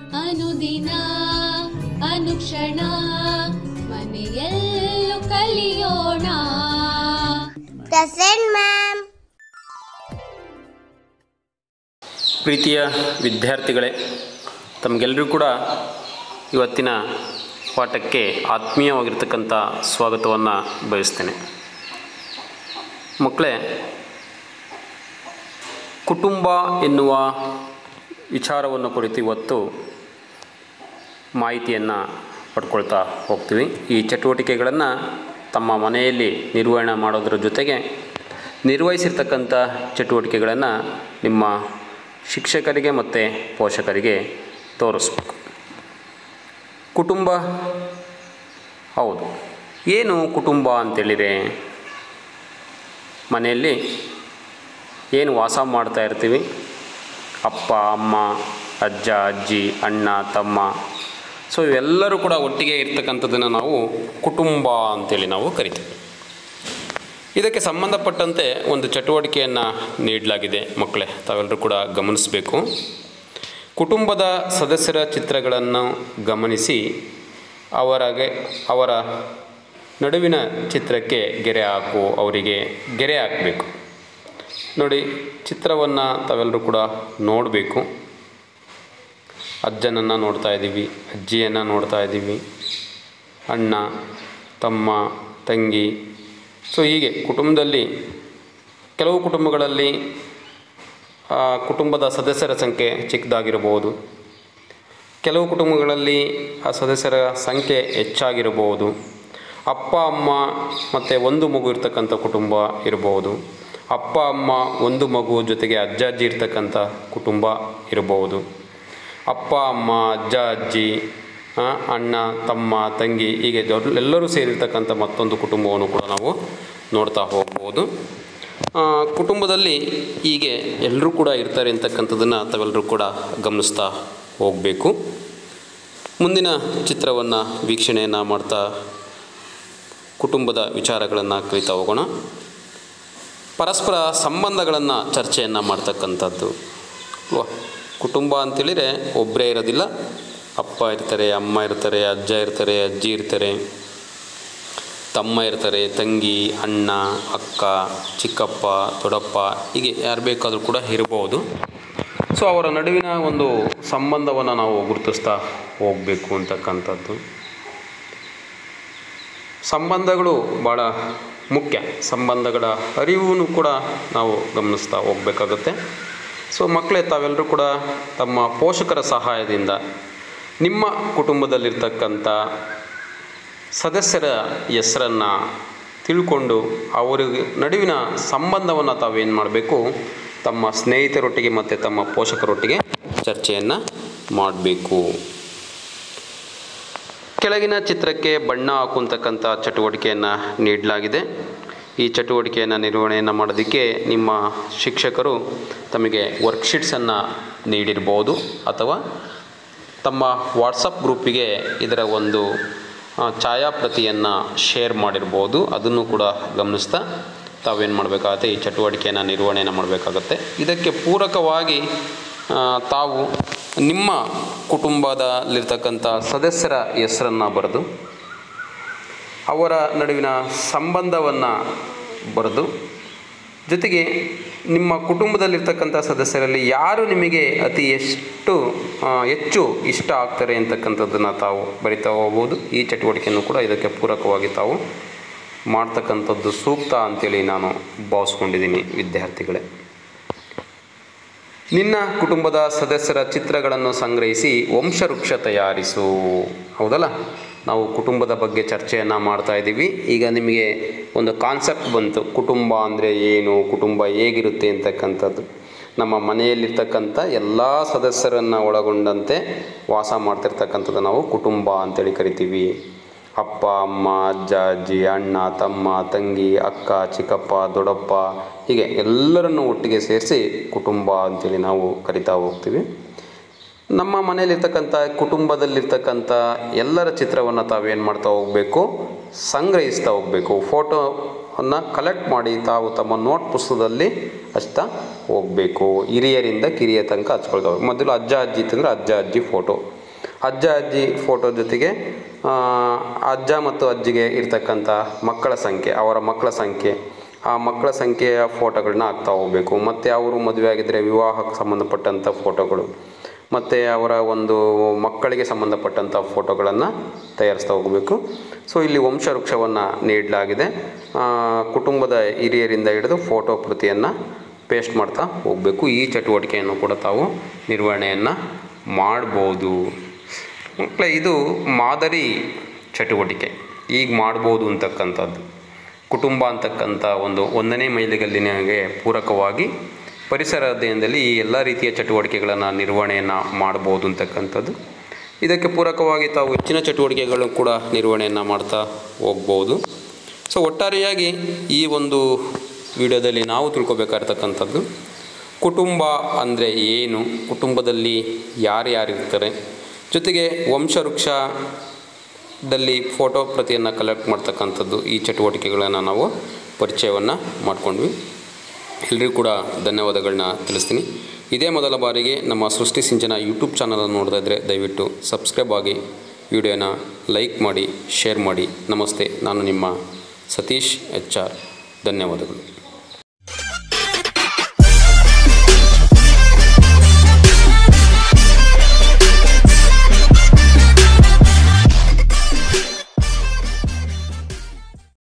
ಅನುದಿನ ಅನುಕ್ಷಣ ಮನೆಯಲ್ಲೂ ಕಲಿಯೋಣ ಪ್ರೆಸೆಂಟ್ ಮ್ಯಾಮ್ ಪ್ರೀತಿಯ ವಿದ್ಯಾರ್ಥಿಗಳೇ ತಮಗೆಲ್ಲರೂ ಕೂಡ ಇವತ್ತಿನ ಪಾಠಕ್ಕೆ ಆತ್ಮೀಯವಾಗಿರ್ತಕ್ಕಂಥ ಸ್ವಾಗತವನ್ನು ಬಯಸ್ತೇನೆ ಮಕ್ಕಳೇ ಕುಟುಂಬ ಎನ್ನುವ ವಿಚಾರವನ್ನು ಕುರಿತು ಇವತ್ತು ಮಾಹಿತಿಯನ್ನು ಪಡ್ಕೊಳ್ತಾ ಹೋಗ್ತೀವಿ ಈ ಚಟುವಟಿಕೆಗಳನ್ನು ತಮ್ಮ ಮನೆಯಲ್ಲಿ ನಿರ್ವಹಣೆ ಮಾಡೋದ್ರ ಜೊತೆಗೆ ನಿರ್ವಹಿಸಿರ್ತಕ್ಕಂಥ ಚಟುವಟಿಕೆಗಳನ್ನು ನಿಮ್ಮ ಶಿಕ್ಷಕರಿಗೆ ಮತ್ತು ಪೋಷಕರಿಗೆ ತೋರಿಸ್ಬೇಕು ಕುಟುಂಬ ಹೌದು ಏನು ಕುಟುಂಬ ಅಂತೇಳಿದರೆ ಮನೆಯಲ್ಲಿ ಏನು ವಾಸ ಮಾಡ್ತಾ ಇರ್ತೀವಿ ಅಪ್ಪ ಅಮ್ಮ ಅಜ್ಜ ಅಜ್ಜಿ ಅಣ್ಣ ತಮ್ಮ ಸೊ ಇವೆಲ್ಲರೂ ಕೂಡ ಒಟ್ಟಿಗೆ ಇರ್ತಕ್ಕಂಥದ್ದನ್ನು ನಾವು ಕುಟುಂಬ ಅಂತೇಳಿ ನಾವು ಕರಿತೀವಿ ಇದಕ್ಕೆ ಸಂಬಂಧಪಟ್ಟಂತೆ ಒಂದು ಚಟುವಟಿಕೆಯನ್ನು ನೀಡಲಾಗಿದೆ ಮಕ್ಕಳೇ ತಾವೆಲ್ಲರೂ ಕೂಡ ಗಮನಿಸಬೇಕು ಕುಟುಂಬದ ಸದಸ್ಯರ ಚಿತ್ರಗಳನ್ನು ಗಮನಿಸಿ ಅವರಿಗೆ ಅವರ ನಡುವಿನ ಚಿತ್ರಕ್ಕೆ ಗೆರೆ ಹಾಕು ಅವರಿಗೆ ಗೆರೆ ಹಾಕಬೇಕು ನೋಡಿ ಚಿತ್ರವನ್ನು ತಾವೆಲ್ಲರೂ ಕೂಡ ನೋಡಬೇಕು ಅಜ್ಜನನ್ನು ನೋಡ್ತಾ ಇದ್ದೀವಿ ಅಜ್ಜಿಯನ್ನು ನೋಡ್ತಾ ಇದ್ದೀವಿ ಅಣ್ಣ ತಮ್ಮ ತಂಗಿ ಸೊ ಹೀಗೆ ಕುಟುಂಬದಲ್ಲಿ ಕೆಲವು ಕುಟುಂಬಗಳಲ್ಲಿ ಆ, ಕುಟುಂಬದ ಸದಸ್ಯರ ಸಂಖ್ಯೆ ಚಿಕ್ಕದಾಗಿರಬಹುದು ಕೆಲವು ಕುಟುಂಬಗಳಲ್ಲಿ ಆ ಸದಸ್ಯರ ಸಂಖ್ಯೆ ಹೆಚ್ಚಾಗಿರಬಹುದು ಅಪ್ಪ ಅಮ್ಮ ಮತ್ತು ಒಂದು ಮಗು ಇರ್ತಕ್ಕಂಥ ಕುಟುಂಬ ಇರಬಹುದು ಅಪ್ಪ ಅಮ್ಮ ಒಂದು ಮಗು ಜೊತೆಗೆ ಅಜ್ಜ ಅಜ್ಜಿ ಇರ್ತಕ್ಕಂಥ ಕುಟುಂಬ ಇರಬಹುದು ಅಪ್ಪ ಅಮ್ಮ ಅಜ್ಜ ಅಜ್ಜಿ ಆ, ಅಣ್ಣ ತಮ್ಮ ತಂಗಿ ಹೀಗೆ ದೊಡ್ಡ ಎಲ್ಲರೂ ಸೇರಿರ್ತಕ್ಕಂಥ ಮತ್ತೊಂದು ಕುಟುಂಬವನ್ನು ಕೂಡ ನಾವು ನೋಡ್ತಾ ಹೋಗ್ಬೋದು ಆ, ಕುಟುಂಬದಲ್ಲಿ ಹೀಗೆ ಎಲ್ಲರೂ ಕೂಡ ಇರ್ತಾರೆ ಅಂತಕ್ಕಂಥದ್ದನ್ನು ತಾವೆಲ್ಲರೂ ಕೂಡ ಗಮನಿಸ್ತಾ ಹೋಗಬೇಕು ಮುಂದಿನ ಚಿತ್ರವನ್ನು ವೀಕ್ಷಣೆಯನ್ನು ಮಾಡ್ತಾ ಕುಟುಂಬದ ವಿಚಾರಗಳನ್ನು ಕಲಿತಾ ಹೋಗೋಣ ಪರಸ್ಪರ ಸಂಬಂಧಗಳನ್ನು ಚರ್ಚೆಯನ್ನು ಮಾಡ್ತಕ್ಕಂಥದ್ದು ಅಲ್ವಾ ಕುಟುಂಬ ಅಂತೇಳಿದರೆ ಒಬ್ಬರೇ ಇರೋದಿಲ್ಲ ಅಪ್ಪ ಇರ್ತಾರೆ ಅಮ್ಮ ಇರ್ತಾರೆ ಅಜ್ಜ ಇರ್ತಾರೆ ಅಜ್ಜಿ ಇರ್ತಾರೆ ತಮ್ಮ ಇರ್ತಾರೆ ತಂಗಿ ಅಣ್ಣ ಅಕ್ಕ ಚಿಕ್ಕಪ್ಪ ದೊಡ್ಡಪ್ಪ ಹೀಗೆ ಯಾರು ಬೇಕಾದರೂ ಕೂಡ ಇರಬಹುದು ಸೊ ಅವರ ನಡುವಿನ ಒಂದು ಸಂಬಂಧವನ್ನು ನಾವು ಗುರುತಿಸ್ತಾ ಹೋಗಬೇಕು ಅಂತಕ್ಕಂಥದ್ದು ಸಂಬಂಧಗಳು ಭಾಳ ಮುಖ್ಯ ಸಂಬಂಧಗಳ ಅರಿವು ಕೂಡ ನಾವು ಗಮನಿಸ್ತಾ ಹೋಗಬೇಕಾಗುತ್ತೆ ಸೊ ಮಕ್ಕಳೇ ತಾವೆಲ್ಲರೂ ಕೂಡ ತಮ್ಮ ಪೋಷಕರ ಸಹಾಯದಿಂದ ನಿಮ್ಮ ಕುಟುಂಬದಲ್ಲಿರ್ತಕ್ಕಂಥ ಸದಸ್ಯರ ಹೆಸರನ್ನು ತಿಳ್ಕೊಂಡು ಅವರಿಗೆ ನಡುವಿನ ಸಂಬಂಧವನ್ನು ತಾವೇನು ಮಾಡಬೇಕು ತಮ್ಮ ಸ್ನೇಹಿತರೊಟ್ಟಿಗೆ ಮತ್ತು ತಮ್ಮ ಪೋಷಕರೊಟ್ಟಿಗೆ ಚರ್ಚೆಯನ್ನು ಮಾಡಬೇಕು ಕೆಳಗಿನ ಚಿತ್ರಕ್ಕೆ ಬಣ್ಣ ಹಾಕುವಂತಕ್ಕಂಥ ಚಟುವಟಿಕೆಯನ್ನು ನೀಡಲಾಗಿದೆ ಈ ಚಟುವಟಿಕೆಯನ್ನು ನಿರ್ವಹಣೆಯನ್ನು ಮಾಡೋದಕ್ಕೆ ನಿಮ್ಮ ಶಿಕ್ಷಕರು ತಮಗೆ ವರ್ಕ್ಶೀಟ್ಸನ್ನು ನೀಡಿರ್ಬೋದು ಅಥವಾ ತಮ್ಮ ವಾಟ್ಸಪ್ ಗ್ರೂಪಿಗೆ ಇದರ ಒಂದು ಆ, ಛಾಯಾಪ್ರತಿಯನ್ನು ಶೇರ್ ಮಾಡಿರ್ಬೋದು ಅದನ್ನು ಕೂಡ ಗಮನಿಸ್ತಾ ತಾವೇನು ಮಾಡಬೇಕಾಗತ್ತೆ ಈ ಚಟುವಟಿಕೆಯನ್ನು ನಿರ್ವಹಣೆಯನ್ನು ಮಾಡಬೇಕಾಗತ್ತೆ ಇದಕ್ಕೆ ಪೂರಕವಾಗಿ ಆ, ತಾವು ನಿಮ್ಮ ಕುಟುಂಬದಲ್ಲಿರ್ತಕ್ಕಂಥ ಸದಸ್ಯರ ಹೆಸರನ್ನು ಬರೆದು ಅವರ ನಡುವಿನ ಸಂಬಂಧವನ್ನು ಬರೆದು ಜೊತೆಗೆ ನಿಮ್ಮ ಕುಟುಂಬದಲ್ಲಿರ್ತಕ್ಕಂಥ ಸದಸ್ಯರಲ್ಲಿ ಯಾರು ನಿಮಗೆ ಅತಿ ಎಷ್ಟು ಆ, ಹೆಚ್ಚು ಇಷ್ಟ ಆಗ್ತಾರೆ ಅಂತಕ್ಕಂಥದ್ದನ್ನು ತಾವು ಬರಿತಾ ಹೋಗ್ಬೋದು ಈ ಚಟುವಟಿಕೆಯನ್ನು ಕೂಡ ಇದಕ್ಕೆ ಪೂರಕವಾಗಿ ತಾವು ಮಾಡ್ತಕ್ಕಂಥದ್ದು ಸೂಕ್ತ ಅಂತೇಳಿ ನಾನು ಭಾವಿಸ್ಕೊಂಡಿದ್ದೀನಿ ವಿದ್ಯಾರ್ಥಿಗಳೇ ನಿನ್ನ ಕುಟುಂಬದ ಸದಸ್ಯರ ಚಿತ್ರಗಳನ್ನು ಸಂಗ್ರಹಿಸಿ ವಂಶವೃಕ್ಷ ತಯಾರಿಸು ಹೌದಲ್ಲ ನಾವು ಕುಟುಂಬದ ಬಗ್ಗೆ ಚರ್ಚೆಯನ್ನು ಮಾಡ್ತಾ ಇದ್ದೀವಿ ಈಗ ನಿಮಗೆ ಒಂದು ಕಾನ್ಸೆಪ್ಟ್ ಬಂತು ಕುಟುಂಬ ಅಂದರೆ ಏನು ಕುಟುಂಬ ಹೇಗಿರುತ್ತೆ ಅಂತಕ್ಕಂಥದ್ದು ನಮ್ಮ ಮನೆಯಲ್ಲಿರ್ತಕ್ಕಂಥ ಎಲ್ಲ ಸದಸ್ಯರನ್ನು ಒಳಗೊಂಡಂತೆ ವಾಸ ಮಾಡ್ತಿರ್ತಕ್ಕಂಥದ್ದು ನಾವು ಕುಟುಂಬ ಅಂತೇಳಿ ಕರಿತೀವಿ ಅಪ್ಪ ಅಮ್ಮ ಅಜ್ಜ ಅಜ್ಜಿ ಅಣ್ಣ ತಮ್ಮ ತಂಗಿ ಅಕ್ಕ ಚಿಕ್ಕಪ್ಪ ದೊಡ್ಡಪ್ಪ ಹೀಗೆ ಎಲ್ಲರನ್ನು ಒಟ್ಟಿಗೆ ಸೇರಿಸಿ ಕುಟುಂಬ ಅಂತೇಳಿ ನಾವು ಕರಿತಾ ಹೋಗ್ತೀವಿ ನಮ್ಮ ಮನೆಯಲ್ಲಿರ್ತಕ್ಕಂಥ ಕುಟುಂಬದಲ್ಲಿರ್ತಕ್ಕಂಥ ಎಲ್ಲರ ಚಿತ್ರವನ್ನು ತಾವೇನು ಮಾಡ್ತಾ ಹೋಗಬೇಕು ಸಂಗ್ರಹಿಸ್ತಾ ಹೋಗಬೇಕು ಫೋಟೋವನ್ನು ಕಲೆಕ್ಟ್ ಮಾಡಿ ತಾವು ತಮ್ಮ ನೋಟ್ ಪುಸ್ತಕದಲ್ಲಿ ಹಚ್ತಾ ಹೋಗಬೇಕು ಹಿರಿಯರಿಂದ ಕಿರಿಯ ತನಕ ಹಚ್ಕೊಳ್ತಾ ಹೋಗ್ಬೇಕು ಮೊದಲು ಅಜ್ಜ ಅಜ್ಜಿ ಇತ್ತಂದ್ರೆ ಅಜ್ಜ ಅಜ್ಜಿ ಫೋಟೋ ಅಜ್ಜ ಅಜ್ಜಿ ಫೋಟೋ ಜೊತೆಗೆ ಆ, ಅಜ್ಜ ಮತ್ತು ಅಜ್ಜಿಗೆ ಇರ್ತಕ್ಕಂಥ ಮಕ್ಕಳ ಸಂಖ್ಯೆ ಅವರ ಮಕ್ಕಳ ಸಂಖ್ಯೆ ಆ ಮಕ್ಕಳ ಸಂಖ್ಯೆಯ ಫೋಟೋಗಳನ್ನ ಹಾಕ್ತಾ ಹೋಗಬೇಕು ಮತ್ತು ಅವರು ಮದುವೆ ಆಗಿದ್ದರೆ ವಿವಾಹಕ್ಕೆ ಸಂಬಂಧಪಟ್ಟಂಥ ಫೋಟೋಗಳು ಮತ್ತು ಅವರ ಒಂದು ಮಕ್ಕಳಿಗೆ ಸಂಬಂಧಪಟ್ಟಂಥ ಫೋಟೋಗಳನ್ನು ತಯಾರಿಸ್ತಾ ಹೋಗಬೇಕು ಸೊ ಇಲ್ಲಿ ವಂಶವೃಕ್ಷವನ್ನು ನೀಡಲಾಗಿದೆ ಆ, ಕುಟುಂಬದ ಹಿರಿಯರಿಂದ ಹಿಡಿದು ಫೋಟೋ ಪ್ರತಿಯನ್ನು ಪೇಸ್ಟ್ ಮಾಡ್ತಾ ಹೋಗಬೇಕು ಈ ಚಟುವಟಿಕೆಯನ್ನು ಕೂಡ ತಾವು ನಿರ್ವಹಣೆಯನ್ನು ಮಾಡ್ಬೋದು ಮಕ್ಕಳೇ ಇದು ಮಾದರಿ ಚಟುವಟಿಕೆ ಈಗ ಮಾಡ್ಬೋದು ಅಂತಕ್ಕಂಥದ್ದು ಕುಟುಂಬ ಅಂತಕ್ಕಂಥ ಒಂದು ಒಂದನೇ ಮೈಲಿಗಲ್ಲಿನಿಗೆ ಪೂರಕವಾಗಿ ಪರಿಸರ ಅಧ್ಯಯನದಲ್ಲಿ ಈ ಎಲ್ಲ ರೀತಿಯ ಚಟುವಟಿಕೆಗಳನ್ನು ನಿರ್ವಹಣೆಯನ್ನು ಮಾಡ್ಬೋದು ಅಂತಕ್ಕಂಥದ್ದು ಇದಕ್ಕೆ ಪೂರಕವಾಗಿ ತಾವು ಹೆಚ್ಚಿನ ಚಟುವಟಿಕೆಗಳನ್ನು ಕೂಡ ನಿರ್ವಹಣೆಯನ್ನು ಮಾಡ್ತಾ ಹೋಗ್ಬೋದು ಸೊ ಒಟ್ಟಾರೆಯಾಗಿ ಈ ಒಂದು ವಿಡಿಯೋದಲ್ಲಿ ನಾವು ತಿಳ್ಕೊಬೇಕಾಗಿರ್ತಕ್ಕಂಥದ್ದು ಕುಟುಂಬ ಅಂದರೆ ಏನು ಕುಟುಂಬದಲ್ಲಿ ಯಾರ್ಯಾರಿರ್ತಾರೆ ಜೊತೆಗೆ ವಂಶವೃಕ್ಷದಲ್ಲಿ ಫೋಟೋ ಪ್ರತಿಯನ್ನು ಕಲೆಕ್ಟ್ ಮಾಡ್ತಕ್ಕಂಥದ್ದು ಈ ಚಟುವಟಿಕೆಗಳನ್ನು ನಾವು ಪರಿಚಯವನ್ನು ಮಾಡ್ಕೊಂಡ್ವಿ ಎಲ್ರಿಗೂ ಕೂಡ ಧನ್ಯವಾದಗಳನ್ನ ತಿಳಿಸ್ತೀನಿ ಇದೇ ಮೊದಲ ಬಾರಿಗೆ ನಮ್ಮ ಸೃಷ್ಟಿ ಸಿಂಚನ ಯೂಟ್ಯೂಬ್ ಚಾನಲನ್ನು ನೋಡ್ತಾ ಇದ್ದರೆ ದಯವಿಟ್ಟು ಸಬ್ಸ್ಕ್ರೈಬ್ ಆಗಿ ವಿಡಿಯೋನ ಲೈಕ್ ಮಾಡಿ ಶೇರ್ ಮಾಡಿ ನಮಸ್ತೆ ನಾನು ನಿಮ್ಮ ಸತೀಶ್ ಎಚ್ ಆರ್ ಧನ್ಯವಾದಗಳು